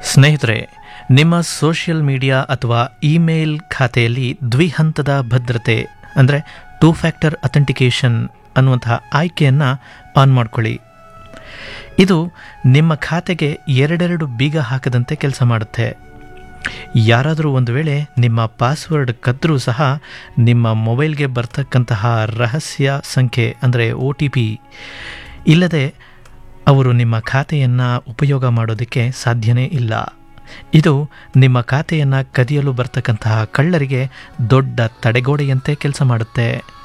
ಸ್ನೇಹಿತರೆ ನಿಮ್ಮ social media ಅಥವಾ ಇಮೇಲ್ ಖಾತೆಯಲ್ಲಿ ದ್ವಿಹಂತದ ಭದ್ರತೆ ಅಂದರೆ ಟೂ ಫ್ಯಾಕ್ಟರ್ ಅಥೆಂಟಿಕೇಷನ್ ಅನ್ನುವಂತಹ ಆಯ್ಕೆಯನ್ನು ಆನ್ ಮಾಡ್ಕೊಳ್ಳಿ ಇದು ನಿಮ್ಮ ಖಾತೆಗೆ ಎರಡೆರಡು ಬೀಗ ಹಾಕದಂತೆ ಕೆಲಸ ಮಾಡುತ್ತೆ ಯಾರಾದರೂ ಒಂದು ವೇಳೆ ನಿಮ್ಮ ಪಾಸ್ವರ್ಡ್ ಕದ್ದರೂ ಸಹ ನಿಮ್ಮ ಮೊಬೈಲ್ಗೆ ಬರ್ತಕ್ಕಂತಹ ರಹಸ್ಯ ಸಂಖ್ಯೆ ಅಂದರೆ ಒ ಟಿ ಪಿ ಇಲ್ಲದೆ ಅವರು ನಿಮ್ಮ ಖಾತೆಯನ್ನು ಉಪಯೋಗ ಮಾಡೋದಕ್ಕೆ ಸಾಧ್ಯನೇ ಇಲ್ಲ ಇದು ನಿಮ್ಮ ಖಾತೆಯನ್ನು ಕದಿಯಲು ಬರ್ತಕ್ಕಂತಹ ಕಳ್ಳರಿಗೆ ದೊಡ್ಡ ತಡೆಗೋಡೆಯಂತೆ ಕೆಲಸ ಮಾಡುತ್ತೆ